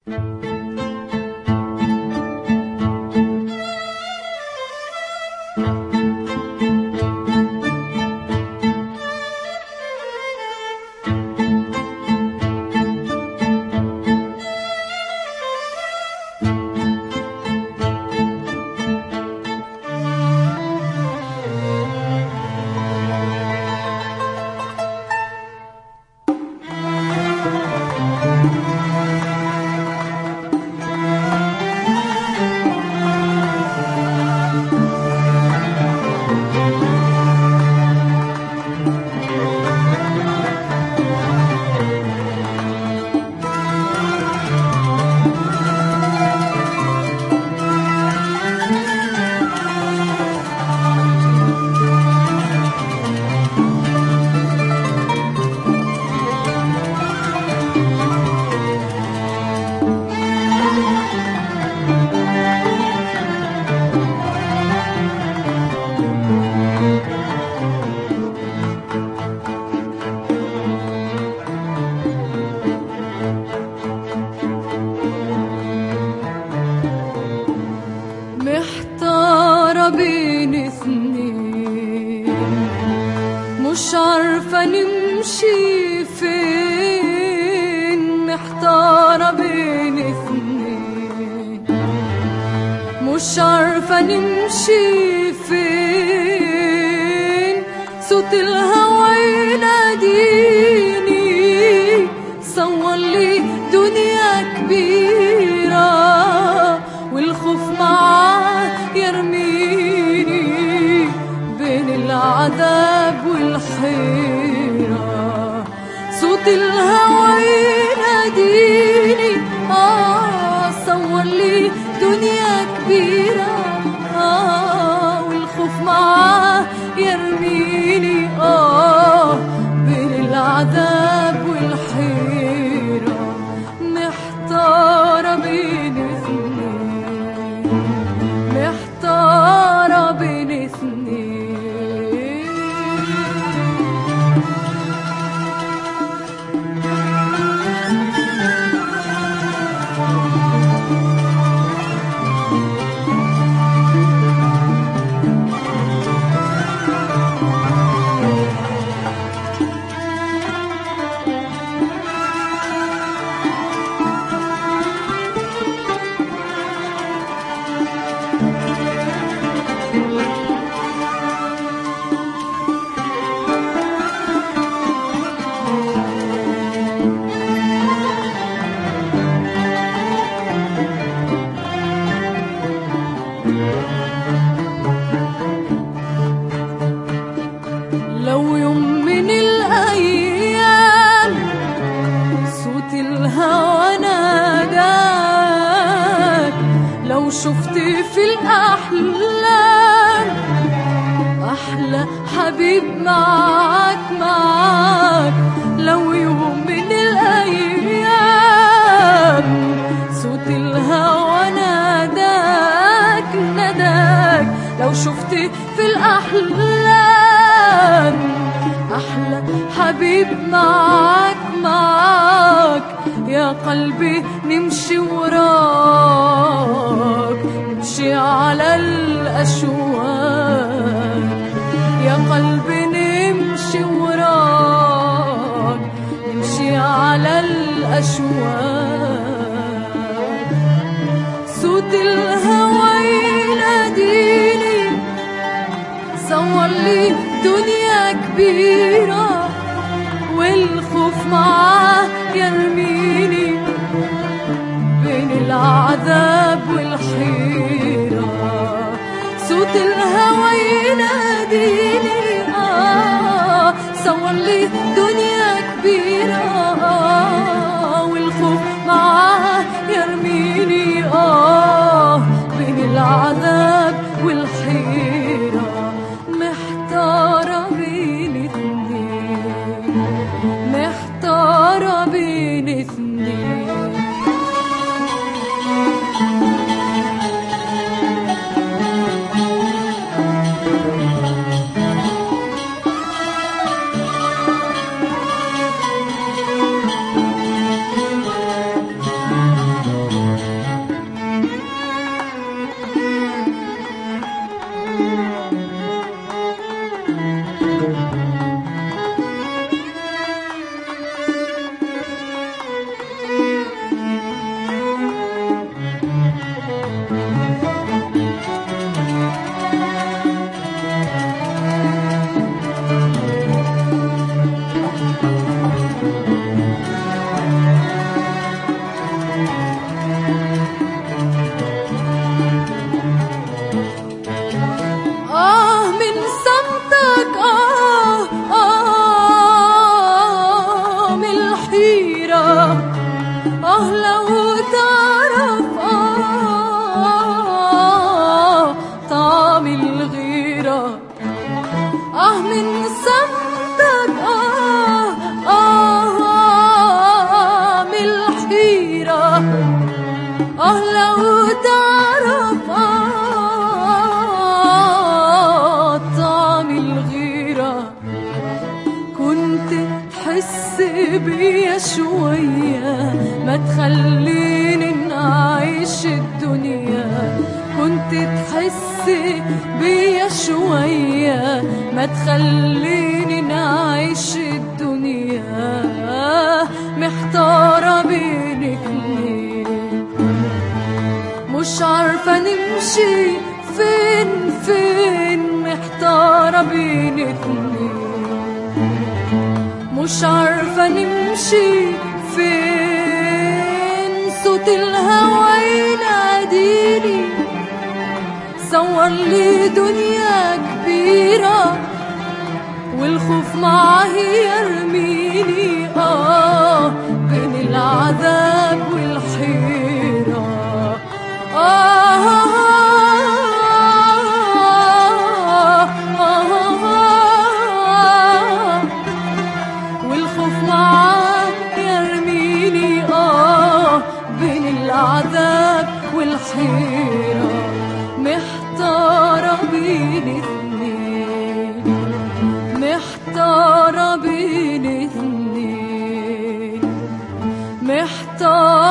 محتارة بين اتنين مش عارفة نمشي فين محتارة بين اتنين مش عارفة نمشي فين صوت الهوى يناديني صور لي دنيا كبيرة والخوف معاه يرميني بين العذاب والحيرة صوت الهوى يناديني آه صور لي دنيا كبيرة آه والخوف معاه يرميني آه بين العذاب والحيرة محتارة بين اثنين محتارة بين اثنين لو يوم من الأيام صوت الهوى ناداك لو شفت في الأحلام أحلى حبيب معاك معاك لو يوم من الأيام صوت الهوى ناداك ناداك لو شفت في الأحلام أحلى حبيب معاك معاك يا قلبي نمشي وراك نمشي على الأشواق يا قلبي نمشي وراك نمشي على الأشواق صوت الهوى يناديني صور لي دنيا كبيرة والخوف معاه يرميني بين العذاب والحيرة صوت الهوى يناديني آه صور لي دنيا كبيرة آه والخوف معاه يرميني آه بين العذاب والحيرة محتارة بين اتنين محتارة بين اتنين اه لو تعرف آه طعم الغيرة كنت تحس بيا شوية ما تخليني نعيش الدنيا كنت تحس بيا شوية ما تخليني نعيش الدنيا محتارة بين اتنين مش عارفة نمشي فين فين محتارة بين اتنين مش عارفة نمشي فين صوت الهوا يناديني صور لي دنيا كبيرة والخوف معاه يرميني آه بين العذاب والحيرة آه آه آه والخوف معاه يرميني آه بين العذاب والحيرة محتارة بين اتنين محتارة بين اتنين محتارة